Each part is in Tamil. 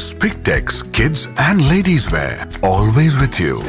Spictex Kids and Ladies Wear. Always with you.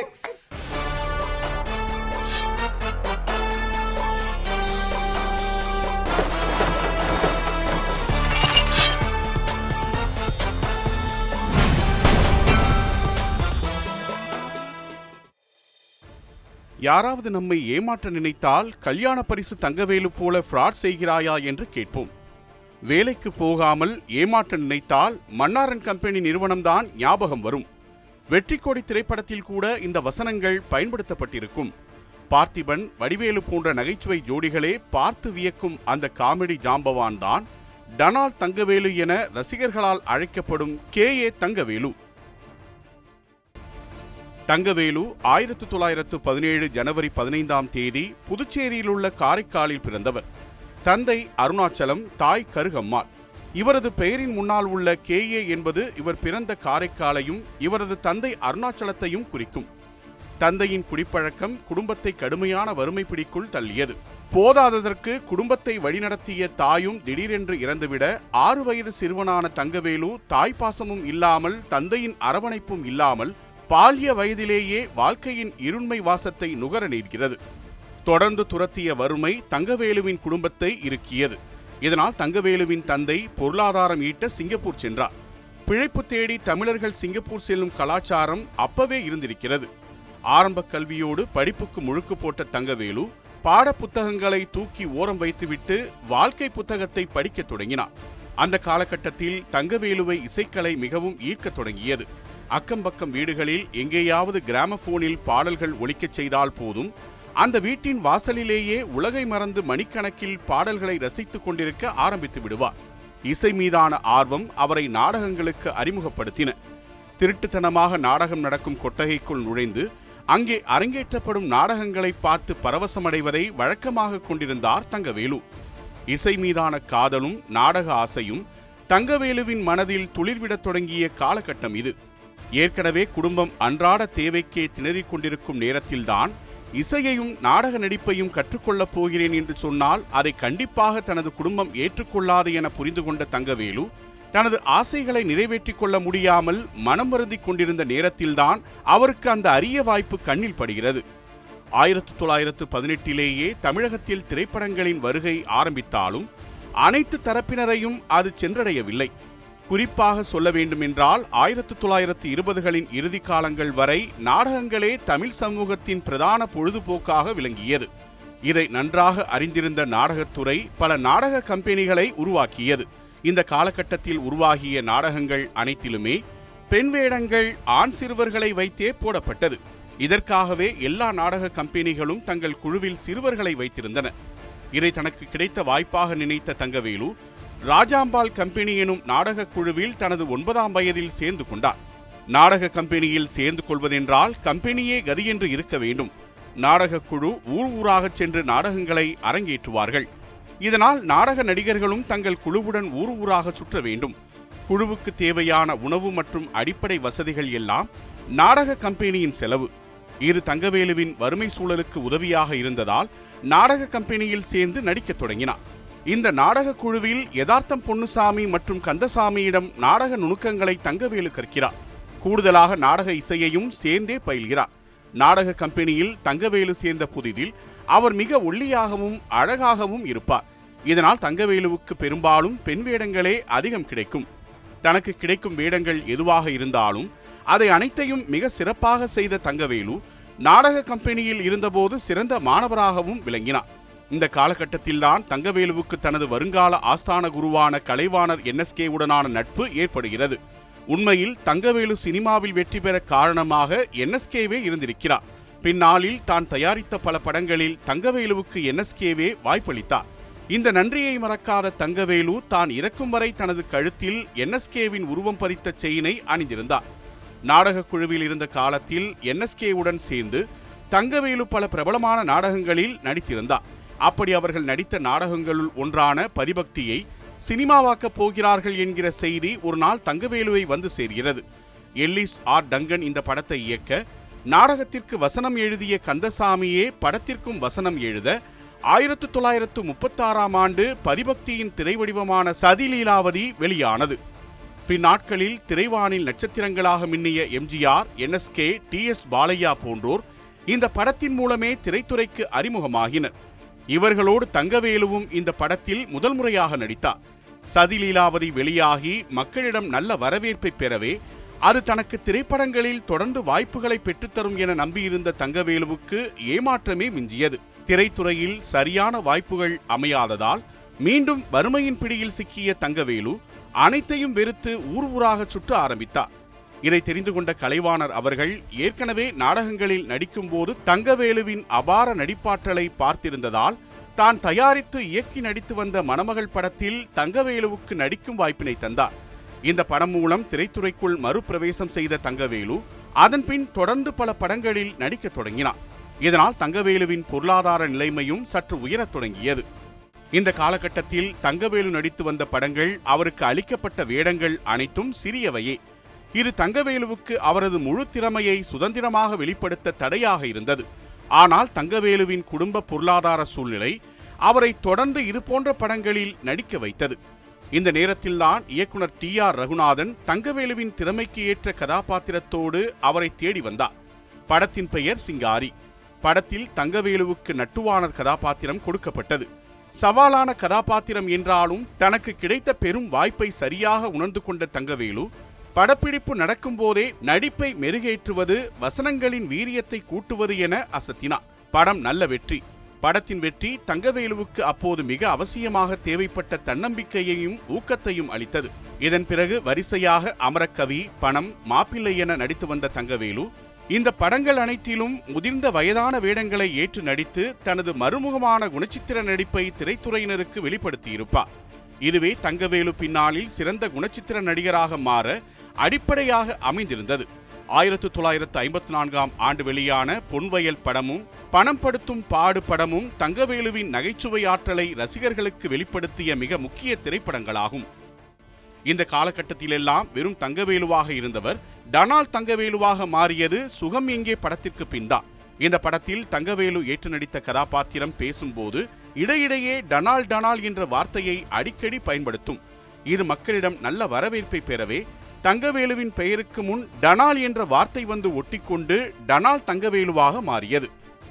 யாராவது நம்மை ஏமாற்ற நினைத்தால் கல்யாண பரிசு தங்கவேலு போல ஃப்ராட் செய்கிறாயா என்று கேட்போம் வேலைக்கு போகாமல் ஏமாற்ற நினைத்தால் மன்னாரன் கம்பெனி நிறுவனம்தான் ஞாபகம் வரும் வெற்றிக்கொடி திரைப்படத்தில் கூட இந்த வசனங்கள் பயன்படுத்தப்பட்டிருக்கும் பார்த்திபன் வடிவேலு போன்ற நகைச்சுவை ஜோடிகளே பார்த்து வியக்கும் அந்த காமெடி ஜாம்பவான் தான் டனால் தங்கவேலு என ரசிகர்களால் அழைக்கப்படும் கே ஏ தங்கவேலு தங்கவேலு ஆயிரத்து தொள்ளாயிரத்து பதினேழு ஜனவரி பதினைந்தாம் தேதி புதுச்சேரியில் உள்ள காரைக்காலில் பிறந்தவர் தந்தை அருணாச்சலம் தாய் கருகம்மாள் இவரது பெயரின் முன்னால் உள்ள கேஏ என்பது இவர் பிறந்த காரைக்காலையும் இவரது தந்தை அருணாச்சலத்தையும் குறிக்கும் தந்தையின் குடிப்பழக்கம் குடும்பத்தை கடுமையான வறுமை பிடிக்குள் தள்ளியது போதாததற்கு குடும்பத்தை வழிநடத்திய தாயும் திடீரென்று இறந்துவிட ஆறு வயது சிறுவனான தங்கவேலு தாய்ப்பாசமும் இல்லாமல் தந்தையின் அரவணைப்பும் இல்லாமல் பால்ய வயதிலேயே வாழ்க்கையின் இருண்மை வாசத்தை நுகர நேர்கிறது தொடர்ந்து துரத்திய வறுமை தங்கவேலுவின் குடும்பத்தை இறுக்கியது இதனால் தங்கவேலுவின் தந்தை பொருளாதாரம் ஈட்ட சிங்கப்பூர் சென்றார் பிழைப்பு தேடி தமிழர்கள் சிங்கப்பூர் செல்லும் கலாச்சாரம் அப்பவே இருந்திருக்கிறது ஆரம்ப கல்வியோடு படிப்புக்கு முழுக்கு போட்ட தங்கவேலு பாட புத்தகங்களை தூக்கி ஓரம் வைத்துவிட்டு வாழ்க்கை புத்தகத்தை படிக்கத் தொடங்கினார் அந்த காலகட்டத்தில் தங்கவேலுவை இசைக்கலை மிகவும் ஈர்க்கத் தொடங்கியது அக்கம்பக்கம் வீடுகளில் எங்கேயாவது கிராமபோனில் பாடல்கள் ஒலிக்கச் செய்தால் போதும் அந்த வீட்டின் வாசலிலேயே உலகை மறந்து மணிக்கணக்கில் பாடல்களை ரசித்துக் கொண்டிருக்க ஆரம்பித்து விடுவார் இசை மீதான ஆர்வம் அவரை நாடகங்களுக்கு அறிமுகப்படுத்தின திருட்டுத்தனமாக நாடகம் நடக்கும் கொட்டகைக்குள் நுழைந்து அங்கே அரங்கேற்றப்படும் நாடகங்களை பார்த்து பரவசமடைவதை வழக்கமாக கொண்டிருந்தார் தங்கவேலு இசை மீதான காதலும் நாடக ஆசையும் தங்கவேலுவின் மனதில் துளிர்விடத் தொடங்கிய காலகட்டம் இது ஏற்கனவே குடும்பம் அன்றாட தேவைக்கே திணறிக் கொண்டிருக்கும் நேரத்தில்தான் இசையையும் நாடக நடிப்பையும் கற்றுக்கொள்ளப் போகிறேன் என்று சொன்னால் அதை கண்டிப்பாக தனது குடும்பம் ஏற்றுக்கொள்ளாது என புரிந்து கொண்ட தங்கவேலு தனது ஆசைகளை நிறைவேற்றிக் கொள்ள முடியாமல் மனம் வருந்திக் கொண்டிருந்த நேரத்தில்தான் அவருக்கு அந்த அரிய வாய்ப்பு கண்ணில் படுகிறது ஆயிரத்து தொள்ளாயிரத்து பதினெட்டிலேயே தமிழகத்தில் திரைப்படங்களின் வருகை ஆரம்பித்தாலும் அனைத்து தரப்பினரையும் அது சென்றடையவில்லை குறிப்பாக சொல்ல வேண்டுமென்றால் ஆயிரத்து தொள்ளாயிரத்து இருபதுகளின் இறுதி காலங்கள் வரை நாடகங்களே தமிழ் சமூகத்தின் பிரதான பொழுதுபோக்காக விளங்கியது இதை நன்றாக அறிந்திருந்த நாடகத்துறை பல நாடக கம்பெனிகளை உருவாக்கியது இந்த காலகட்டத்தில் உருவாகிய நாடகங்கள் அனைத்திலுமே பெண் வேடங்கள் ஆண் சிறுவர்களை வைத்தே போடப்பட்டது இதற்காகவே எல்லா நாடக கம்பெனிகளும் தங்கள் குழுவில் சிறுவர்களை வைத்திருந்தன இதை தனக்கு கிடைத்த வாய்ப்பாக நினைத்த தங்கவேலு ராஜாம்பாள் கம்பெனி எனும் நாடக குழுவில் தனது ஒன்பதாம் வயதில் சேர்ந்து கொண்டார் நாடக கம்பெனியில் சேர்ந்து கொள்வதென்றால் கம்பெனியே கதியென்று இருக்க வேண்டும் நாடக குழு ஊர் ஊராகச் சென்று நாடகங்களை அரங்கேற்றுவார்கள் இதனால் நாடக நடிகர்களும் தங்கள் குழுவுடன் ஊர் ஊராக சுற்ற வேண்டும் குழுவுக்கு தேவையான உணவு மற்றும் அடிப்படை வசதிகள் எல்லாம் நாடக கம்பெனியின் செலவு இது தங்கவேலுவின் வறுமை சூழலுக்கு உதவியாக இருந்ததால் நாடக கம்பெனியில் சேர்ந்து நடிக்கத் தொடங்கினார் இந்த நாடக குழுவில் யதார்த்தம் பொன்னுசாமி மற்றும் கந்தசாமியிடம் நாடக நுணுக்கங்களை தங்கவேலு கற்கிறார் கூடுதலாக நாடக இசையையும் சேர்ந்தே பயில்கிறார் நாடக கம்பெனியில் தங்கவேலு சேர்ந்த புதிதில் அவர் மிக ஒல்லியாகவும் அழகாகவும் இருப்பார் இதனால் தங்கவேலுவுக்கு பெரும்பாலும் பெண் வேடங்களே அதிகம் கிடைக்கும் தனக்கு கிடைக்கும் வேடங்கள் எதுவாக இருந்தாலும் அதை அனைத்தையும் மிக சிறப்பாக செய்த தங்கவேலு நாடக கம்பெனியில் இருந்தபோது சிறந்த மாணவராகவும் விளங்கினார் இந்த காலகட்டத்தில்தான் தங்கவேலுவுக்கு தனது வருங்கால ஆஸ்தான குருவான கலைவாணர் என்எஸ்கே உடனான நட்பு ஏற்படுகிறது உண்மையில் தங்கவேலு சினிமாவில் வெற்றி பெற காரணமாக என்எஸ்கேவே இருந்திருக்கிறார் பின்னாளில் தான் தயாரித்த பல படங்களில் தங்கவேலுவுக்கு என்எஸ்கேவே வாய்ப்பளித்தார் இந்த நன்றியை மறக்காத தங்கவேலு தான் இறக்கும் வரை தனது கழுத்தில் என்எஸ்கேவின் உருவம் பதித்த செயினை அணிந்திருந்தார் நாடக குழுவில் இருந்த காலத்தில் என்எஸ்கேவுடன் சேர்ந்து தங்கவேலு பல பிரபலமான நாடகங்களில் நடித்திருந்தார் அப்படி அவர்கள் நடித்த நாடகங்களுள் ஒன்றான பதிபக்தியை சினிமாவாக்கப் போகிறார்கள் என்கிற செய்தி ஒரு நாள் தங்கவேலுவை வந்து சேர்கிறது எல்லிஸ் ஆர் டங்கன் இந்த படத்தை இயக்க நாடகத்திற்கு வசனம் எழுதிய கந்தசாமியே படத்திற்கும் வசனம் எழுத ஆயிரத்து தொள்ளாயிரத்து முப்பத்தாறாம் ஆண்டு பதிபக்தியின் திரைவடிவமான சதிலீலாவதி வெளியானது பின்னாட்களில் திரைவானில் நட்சத்திரங்களாக மின்னிய MGR NSK T S Balaiah போன்றோர் இந்த படத்தின் மூலமே திரைத்துறைக்கு அறிமுகமாகினர் இவர்களோடு தங்கவேலுவும் இந்த படத்தில் முதல் முறையாக நடித்தார் சதிலீலாவதி வெளியாகி மக்களிடம் நல்ல வரவேற்பை பெறவே அது தனக்கு திரைப்படங்களில் தொடர்ந்து வாய்ப்புகளை பெற்றுத்தரும் என நம்பியிருந்த தங்கவேலுவுக்கு ஏமாற்றமே மிஞ்சியது திரைத்துறையில் சரியான வாய்ப்புகள் அமையாததால் மீண்டும் வறுமையின் பிடியில் சிக்கிய தங்கவேலு அனைத்தையும் வெறுத்து ஊர் ஊராக சுற்ற ஆரம்பித்தார் இதை தெரிந்து கொண்ட கலைவாணர் அவர்கள் ஏற்கனவே நாடகங்களில் நடிக்கும்போது தங்கவேலுவின் அபார நடிப்பாற்றலை பார்த்திருந்ததால் தான் தயாரித்து இயக்கி நடித்து வந்த மணமகள் படத்தில் தங்கவேலுவுக்கு நடிக்கும் வாய்ப்பினை தந்தார் இந்த படம் மூலம் திரைத்துறைக்குள் மறுபிரவேசம் செய்த தங்கவேலு அதன்பின் தொடர்ந்து பல படங்களில் நடிக்கத் தொடங்கினார் இதனால் தங்கவேலுவின் பொருளாதார நிலைமையும் சற்று உயரத் தொடங்கியது இந்த காலகட்டத்தில் தங்கவேலு நடித்து வந்த படங்கள் அவருக்கு அளிக்கப்பட்ட வேடங்கள் அனைத்தும் சிறியவையே இது தங்கவேலுவுக்கு அவரது முழு திறமையை சுதந்திரமாக வெளிப்படுத்த தடையாக இருந்தது ஆனால் தங்கவேலுவின் குடும்ப பொருளாதார சூழ்நிலை அவரை தொடர்ந்து இதுபோன்ற படங்களில் நடிக்க வைத்தது இந்த நேரத்தில்தான் இயக்குனர் டி ஆர் ரகுநாதன் தங்கவேலுவின் திறமைக்கு ஏற்ற கதாபாத்திரத்தோடு அவரை தேடி வந்தார் படத்தின் பெயர் சிங்காரி படத்தில் தங்கவேலுவுக்கு நட்டுவானர் கதாபாத்திரம் கொடுக்கப்பட்டது சவாலான கதாபாத்திரம் என்றாலும் தனக்கு கிடைத்த பெரும் வாய்ப்பை சரியாக உணர்ந்து கொண்ட தங்கவேலு படப்பிடிப்பு நடக்கும்போதே நடிப்பை மெருகேற்றுவது வசனங்களின் வீரியத்தை கூட்டுவது என அசத்தினார் படம் நல்ல வெற்றி படத்தின் வெற்றி தங்கவேலுவுக்கு அப்போது மிக அவசியமாக தேவைப்பட்ட தன்னம்பிக்கையையும் ஊக்கத்தையும் அளித்தது இதன் பிறகு வரிசையாக அமரக்கவி பணம் மாப்பிள்ளை என நடித்து வந்த தங்கவேலு இந்த படங்கள் அனைத்திலும் முதிர்ந்த வயதான வேடங்களை ஏற்று நடித்து தனது மறுமுகமான குணச்சித்திர நடிப்பை திரைத்துறையினருக்கு வெளிப்படுத்தியிருப்பார் இதுவே தங்கவேலு பின்னாளில் சிறந்த குணச்சித்திர நடிகராக மாற அடிப்படையாக அமைந்திருந்தது ஆயிரத்து தொள்ளாயிரத்து ஐம்பத்தி நான்காம் ஆண்டு வெளியான பொன்வயல் படமும் பணம் படுத்தும் பாடு படமும் தங்கவேலுவின் நகைச்சுவை ஆற்றலை ரசிகர்களுக்கு வெளிப்படுத்திய மிக முக்கிய திரைப்படங்களாகும் இந்த காலகட்டத்திலெல்லாம் வெறும் தங்கவேலுவாக இருந்தவர் டனால் தங்கவேலுவாக மாறியது சுகம் எங்கே படத்திற்கு பின்தான் இந்த படத்தில் தங்கவேலு ஏற்று நடித்த கதாபாத்திரம் பேசும்போது இடையிடையே டனால் டனால் என்ற வார்த்தையை அடிக்கடி பயன்படுத்தும் இது மக்களிடம் நல்ல வரவேற்பை பெறவே தங்கவேலுவின் பெயருக்கு முன் டனால் என்ற வார்த்தை வந்து ஒட்டிக்கொண்டு டனால் தங்கவேலுவாக மாறியது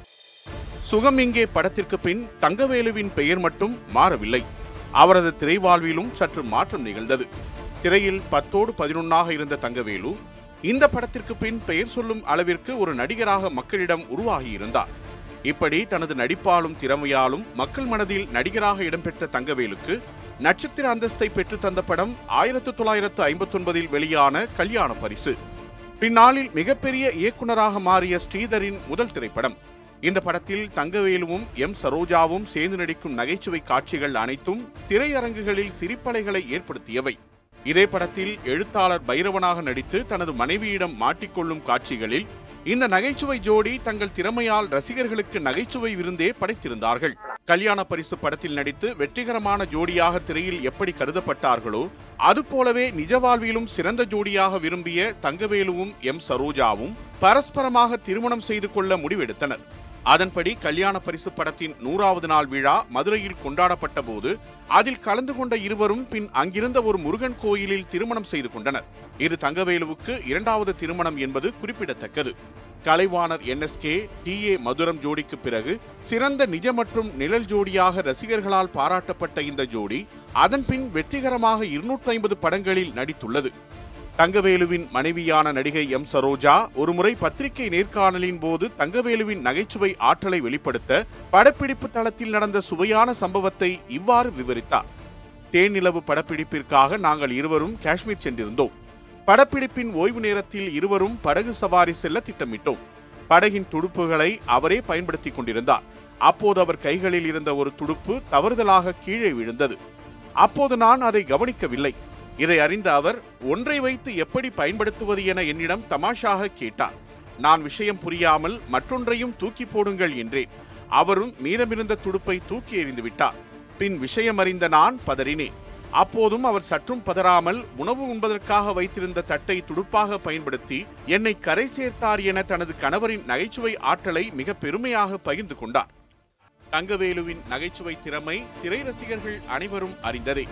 சுகம் இங்கே படத்திற்கு பின் தங்கவேலுவின் பெயர் மட்டும் மாறவில்லை அவரது திரைவாழ்விலும் சற்று மாற்றம் நிகழ்ந்தது திரையில் பத்தோடு பதினொன்னாக இருந்த தங்கவேலு இந்த படத்திற்கு பின் பெயர் சொல்லும் அளவிற்கு ஒரு நடிகராக மக்களிடம் உருவாகியிருந்தார் இப்படி தனது நடிப்பாலும் திறமையாலும் மக்கள் மனதில் நடிகராக இடம்பெற்ற தங்கவேலுக்கு நட்சத்திர அந்தஸ்தை பெற்று தந்த படம் ஆயிரத்து தொள்ளாயிரத்து ஐம்பத்தி ஒன்பதில் வெளியான கல்யாண பரிசு பின்னாளில் மிகப்பெரிய இயக்குனராக மாறிய ஸ்ரீதரின் முதல் திரைப்படம் இந்த படத்தில் தங்கவேலுவும் எம் சரோஜாவும் சேர்ந்து நடிக்கும் நகைச்சுவை காட்சிகள் அனைத்தும் திரையரங்குகளில் சிரிப்பலைகளை ஏற்படுத்தியவை இதே படத்தில் எழுத்தாளர் பைரவனாக நடித்து தனது மனைவியிடம் மாட்டிக்கொள்ளும் காட்சிகளில் இந்த நகைச்சுவை ஜோடி தங்கள் திறமையால் ரசிகர்களுக்கு நகைச்சுவை விருந்தே படைத்திருந்தார்கள் கல்யாண பரிசு படத்தில் நடித்து வெற்றிகரமான ஜோடியாக திரையில் எப்படி கருதப்பட்டார்களோ அதுபோலவே நிஜ வாழ்விலும் சிறந்த ஜோடியாக விரும்பிய தங்கவேலுவும் எம் சரோஜாவும் பரஸ்பரமாக திருமணம் செய்து கொள்ள முடிவெடுத்தனர் அதன்படி கல்யாண பரிசு படத்தின் நூறாவது நாள் விழா மதுரையில் கொண்டாடப்பட்ட போது அதில் கலந்து கொண்ட இருவரும் பின் அங்கிருந்த ஒரு முருகன் கோயிலில் திருமணம் செய்து கொண்டனர் இது தங்கவேலுவுக்கு இரண்டாவது திருமணம் என்பது குறிப்பிடத்தக்கது Kalaivanar NSK T A Mathuram ஜோடிக்கு பிறகு சிறந்த நிஜ மற்றும் நிழல் ஜோடியாக ரசிகர்களால் பாராட்டப்பட்ட இந்த ஜோடி அதன்பின் வெற்றிகரமாக இருநூற்றி ஐம்பது படங்களில் நடித்துள்ளது தங்கவேலுவின் மனைவியான நடிகை எம் சரோஜா ஒருமுறை பத்திரிகை நேர்காணலின் போது தங்கவேலுவின் நகைச்சுவை ஆற்றலை வெளிப்படுத்த படப்பிடிப்பு தளத்தில் நடந்த சுவையான சம்பவத்தை இவ்வாறு விவரித்தார் தேனிலவு படப்பிடிப்பிற்காக நாங்கள் இருவரும் காஷ்மீர் சென்றிருந்தோம் படப்பிடிப்பின் ஓய்வு நேரத்தில் இருவரும் படகு சவாரி செல்ல திட்டமிட்டோம் படகின் துடுப்புகளை அவரே பயன்படுத்திக் கொண்டிருந்தார் அப்போது அவர் கைகளில் இருந்த ஒரு துடுப்பு தவறுதலாக கீழே விழுந்தது அப்போது நான் அதை கவனிக்கவில்லை இதை அறிந்த அவர் ஒன்றை வைத்து எப்படி பயன்படுத்துவது என என்னிடம் தமாஷாக கேட்டார் நான் விஷயம் புரியாமல் மற்றொன்றையும் தூக்கி போடுங்கள் என்றேன் அவரும் மீதமிருந்த துடுப்பை தூக்கி எறிந்து விட்டார் பின் விஷயம் அறிந்த நான் பதறினேன் அப்போதும் அவர் சற்றும் பதறாமல் உணவு உண்பதற்காக வைத்திருந்த தட்டை துடுப்பாக பயன்படுத்தி என்னை கரை சேர்த்தார் என தனது கணவரின் நகைச்சுவை ஆற்றலை மிக பெருமையாக பகிர்ந்து கொண்டார் தங்கவேலுவின் நகைச்சுவை திறமை திரை ரசிகர்கள் அனைவரும் அறிந்ததே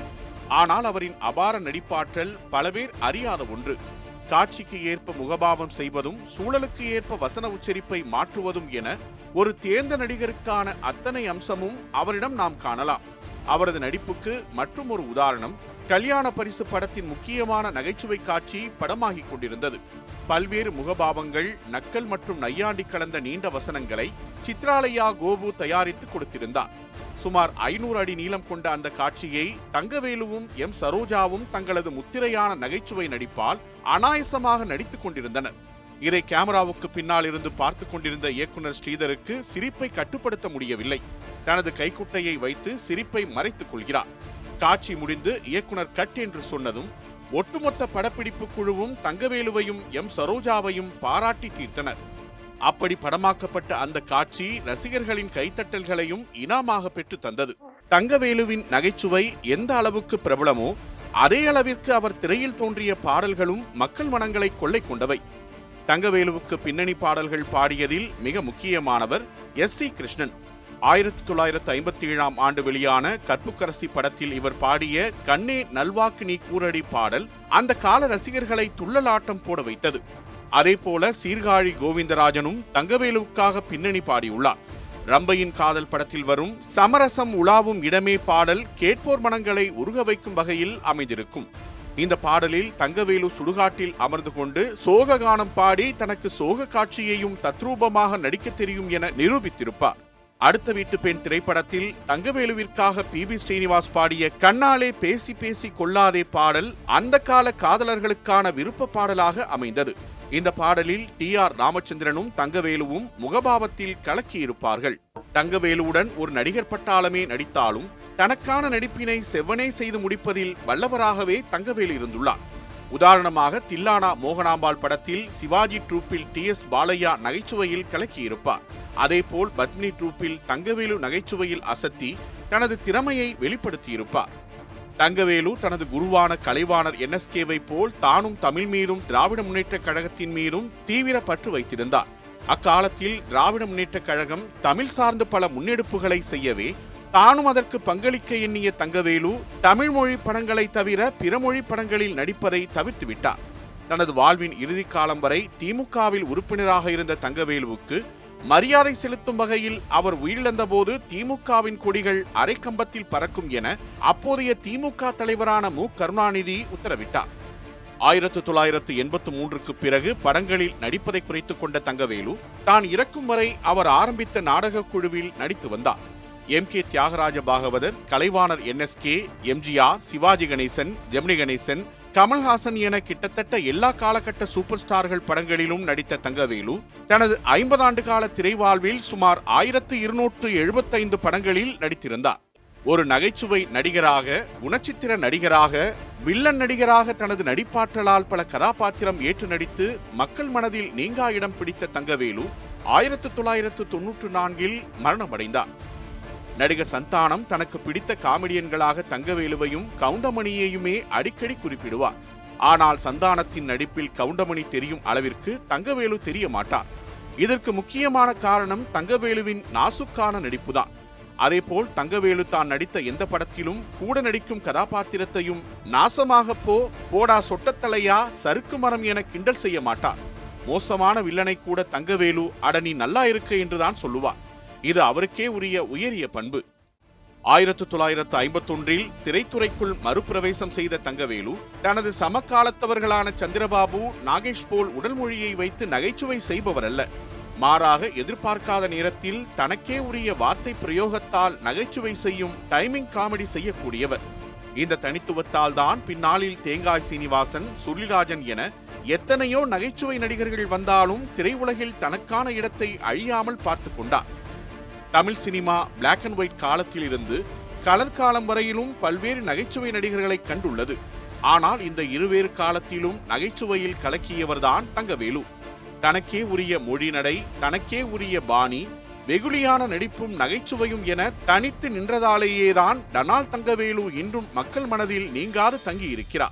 ஆனால் அவரின் அபார நடிப்பாற்றல் பல பேர் அறியாத ஒன்று காட்சிக்கு ஏற்ப முகபாவம் செய்வதும் சூழலுக்கு ஏற்ப வசன உச்சரிப்பை மாற்றுவதும் என ஒரு தேர்ந்த நடிகருக்கான அத்தனை அம்சமும் அவரிடம் நாம் காணலாம் அவரது நடிப்புக்கு மற்றும் ஒரு உதாரணம் கல்யாண பரிசு படத்தின் முக்கியமான நகைச்சுவை காட்சி படமாகிக் கொண்டிருந்தது பல்வேறு முகபாவங்கள் நக்கல் மற்றும் நையாண்டி கலந்த நீண்ட வசனங்களை சித்ராலயா கோபு தயாரித்து கொடுத்திருந்தார் சுமார் ஐநூறு அடி நீளம் கொண்ட அந்த காட்சியை தங்கவேலுவும் எம் சரோஜாவும் தங்களது முத்திரையான நகைச்சுவை நடிப்பால் அனாயசமாக நடித்துக் கொண்டிருந்தனர் இதை கேமராவுக்கு பின்னால் இருந்து பார்த்து கொண்டிருந்த இயக்குனர் ஸ்ரீதருக்கு சிரிப்பை கட்டுப்படுத்த முடியவில்லை தனது கைக்குட்டையை வைத்து சிரிப்பை மறைத்துக் கொள்கிறார் காட்சி முடிந்து இயக்குனர் கட் என்று சொன்னதும் ஒட்டுமொத்த படப்பிடிப்பு குழுவும் தங்கவேலுவையும் எம் சரோஜாவையும் பாராட்டி தீர்த்தனர் அப்படி படமாக்கப்பட்ட அந்த காட்சி ரசிகர்களின் கைத்தட்டல்களையும் இனாமாக பெற்று தந்தது தங்கவேலுவின் நகைச்சுவை எந்த அளவுக்கு பிரபலமோ அதே அளவிற்கு அவர் திரையில் தோன்றிய பாடல்களும் மக்கள் மனங்களை கொள்ளை கொண்டவை தங்கவேலுவுக்கு பின்னணி பாடல்கள் பாடியதில் மிக முக்கியமானவர் எஸ் சி கிருஷ்ணன் ஆயிரத்தி தொள்ளாயிரத்து ஐம்பத்தி ஏழாம் ஆண்டு வெளியான கற்புக்கரசி படத்தில் இவர் பாடிய கண்ணே நல்வாக்கு நீ கூரடி பாடல் அந்த கால ரசிகர்களை துள்ளலாட்டம் போட வைத்தது அதே போல சீர்காழி கோவிந்தராஜனும் தங்கவேலுவுக்காக பின்னணி பாடியுள்ளார் ரம்பையின் காதல் படத்தில் வரும் சமரசம் உலாவும் இடமே பாடல் கேட்போர் மனங்களை உருக வைக்கும் வகையில் அமைந்திருக்கும் இந்த பாடலில் தங்கவேலு சுடுகாட்டில் அமர்ந்து கொண்டு சோக கானம் பாடி தனக்கு சோக காட்சியையும் தத்ரூபமாக நடிக்க தெரியும் என நிரூபித்திருப்பார் அடுத்த வீட்டு பெண் திரைப்படத்தில் தங்கவேலுவிற்காக பி பி ஸ்ரீனிவாஸ் பாடிய கண்ணாலே பேசி பேசி கொள்ளாதே பாடல் அந்த கால காதலர்களுக்கான விருப்ப பாடலாக அமைந்தது இந்த பாடலில் டி ஆர் ராமச்சந்திரனும் தங்கவேலுவும் முகபாவத்தில் கலக்கியிருப்பார்கள் தங்கவேலுவுடன் ஒரு நடிகர் பட்டாளமே நடித்தாலும் தனக்கான நடிப்பினை செவ்வனே செய்து முடிப்பதில் வல்லவராகவே தங்கவேலு இருந்துள்ளார் உதாரணமாக தில்லானா மோகனாம்பாள் படத்தில் சிவாஜி ட்ரூப்பில் டி எஸ் பாலையா நகைச்சுவையில் கலக்கியிருப்பார் அதேபோல் பத்மினி ட்ரூப்பில் தங்கவேலு நகைச்சுவையில் அசத்தி தனது திறமையை வெளிப்படுத்தியிருப்பார் தங்கவேலு தனது குருவான கலைவாணர் என்எஸ்கேவை போல் தானும் தமிழ் மீதும் திராவிட முன்னேற்றக் கழகத்தின் மீதும் தீவிர பற்று வைத்திருந்தார் அக்காலத்தில் திராவிட முன்னேற்றக் கழகம் தமிழ் சார்ந்து பல முன்னெடுப்புகளை செய்யவே தானும் அதற்கு பங்களிக்க எண்ணிய தங்கவேலு தமிழ் மொழி படங்களை தவிர பிற மொழி படங்களில் நடிப்பதை தவிர்த்து விட்டார் தனது வாழ்வின் இறுதி காலம் வரை திமுகவில் உறுப்பினராக இருந்த தங்கவேலுவுக்கு மரியாதை செலுத்தும் வகையில் அவர் உயிரிழந்த போது திமுகவின் கொடிகள் அரைக்கம்பத்தில் பறக்கும் என அப்போதைய திமுக தலைவரான மு கருணாநிதி உத்தரவிட்டார் ஆயிரத்து தொள்ளாயிரத்து எண்பத்து மூன்றுக்கு பிறகு படங்களில் நடிப்பதை குறைத்துக் கொண்ட தங்கவேலு தான் இறக்கும் வரை அவர் ஆரம்பித்த நாடகக் குழுவில் நடித்து வந்தார் M K Thyagaraja Bhagavathar Kalaivanar NSK MGR Sivaji Ganesan Gemini Ganesan Kamal Haasan என கிட்டத்தட்ட எல்லா காலகட்ட சூப்பர் ஸ்டார்கள் படங்களிலும் நடித்த தங்கவேலு தனது ஐம்பது ஆண்டு கால திரைவாழ்வில் சுமார் ஆயிரத்து இருநூற்று எழுபத்தைந்து படங்களில் நடித்திருந்தார் ஒரு நகைச்சுவை நடிகராக குணச்சித்திர நடிகராக வில்லன் நடிகராக தனது நடிப்பாற்றலால் பல கதாபாத்திரம் ஏற்று நடித்து மக்கள் மனதில் நீங்கா இடம் பிடித்த தங்கவேலு ஆயிரத்து தொள்ளாயிரத்து தொன்னூற்று நான்கில் மரணமடைந்தார் நடிகர் சந்தானம் தனக்கு பிடித்த காமெடியன்களாக தங்கவேலுவையும் கவுண்டமணியையுமே அடிக்கடி குறிப்பிடுவார் ஆனால் சந்தானத்தின் நடிப்பில் கவுண்டமணி தெரியும் அளவிற்கு தங்கவேலு தெரிய மாட்டார் இதற்கு முக்கியமான காரணம் தங்கவேலுவின் நாசுக்கான நடிப்புதான் அதேபோல் தங்கவேலு தான் நடித்த எந்த படத்திலும் கூட நடிக்கும் கதாபாத்திரத்தையும் நாசமாக போ போடா சொட்டத்தலையா சறுக்கு மரம் என கிண்டல் செய்ய மாட்டார் மோசமான வில்லனை கூட தங்கவேலு அட நீ நல்லா இருக்க என்றுதான் சொல்லுவார் இது அவருக்கே உரிய உயரிய பண்பு ஆயிரத்து தொள்ளாயிரத்து ஐம்பத்தொன்றில் திரைத்துறைக்குள் மறுபிரவேசம் செய்த தங்கவேலு தனது சமகாலத்தவர்களான சந்திரபாபு நாகேஷ் போல் உடல் மொழியை வைத்து நகைச்சுவை செய்பவர் அல்ல மாறாக எதிர்பார்க்காத நேரத்தில் தனக்கே உரிய வார்த்தை பிரயோகத்தால் நகைச்சுவை செய்யும் டைமிங் காமெடி செய்யக்கூடியவர் இந்த தனித்துவத்தால் தான் பின்னாளில் தேங்காய் சீனிவாசன் சுருளிராஜன் என எத்தனையோ நகைச்சுவை நடிகர்கள் வந்தாலும் திரையுலகில் தனக்கான இடத்தை அழியாமல் பார்த்து கொண்டார் Tamil cinema black and white காலத்தில் இருந்து கலர் காலம் வரையிலும் பல்வேறு நகைச்சுவை நடிகர்களை கண்டுள்ளது ஆனால் இந்த இருவேறு காலத்திலும் நகைச்சுவையில் கலக்கியவர்தான் தங்கவேலு தனக்கே உரிய மொழி நடை தனக்கே உரிய பாணி வெகுளியான நடிப்பும் நகைச்சுவையும் என தனித்து நின்றதாலேயேதான் டனால் தங்கவேலு இன்றும் மக்கள் மனதில் நீங்காது தங்கியிருக்கிறார்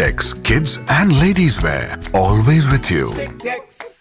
Tex, kids and ladies wear, always with you.